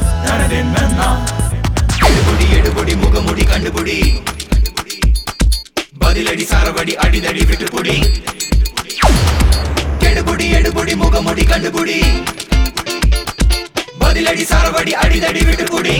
நானதென்ன எடுபுடி எடுபுடி முகமுடி கண்டுபுடி பதிலடி சாரவடி அடிதடி விட்டுப்புடி எடுபுடி எடுபுடி முகமுடி கண்டுபுடி பதிலடி சாரவடி அடிதடி விட்டுப்புடி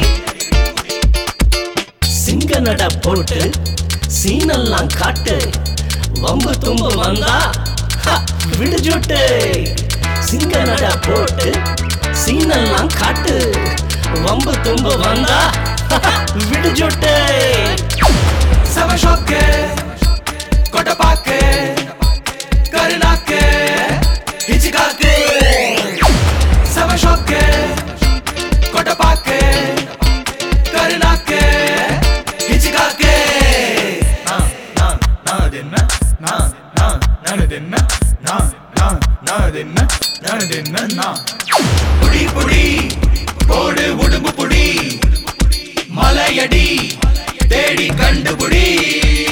சிங்க நட போட்டு சீனெல்லாம் காட்டு வம்பு தும்பு வந்தா ஹ, விடுஜுட்டு சிங்க நட போட்டு சீனெல்லாம் காட்டு வம்பு தும்பு வந்தா ஹ, விடுஜுட்டு சமஷோக்கு கொட்டப்பாக்கு கருணாக்கு ஹிச்சிகாக்கு சமஷோக்கு கொட்டப்பாக்கு கருணாக்கு ஹிச்சிகாக்கு நான் நான் நான் அது என்ன நான் நான் நான் அது என்ன நான் நான் நான் அது என்ன நான் அது என்ன நான் புடி புடி போடு உடும்பு புடி மலையடி தேடி கண்டுபிடி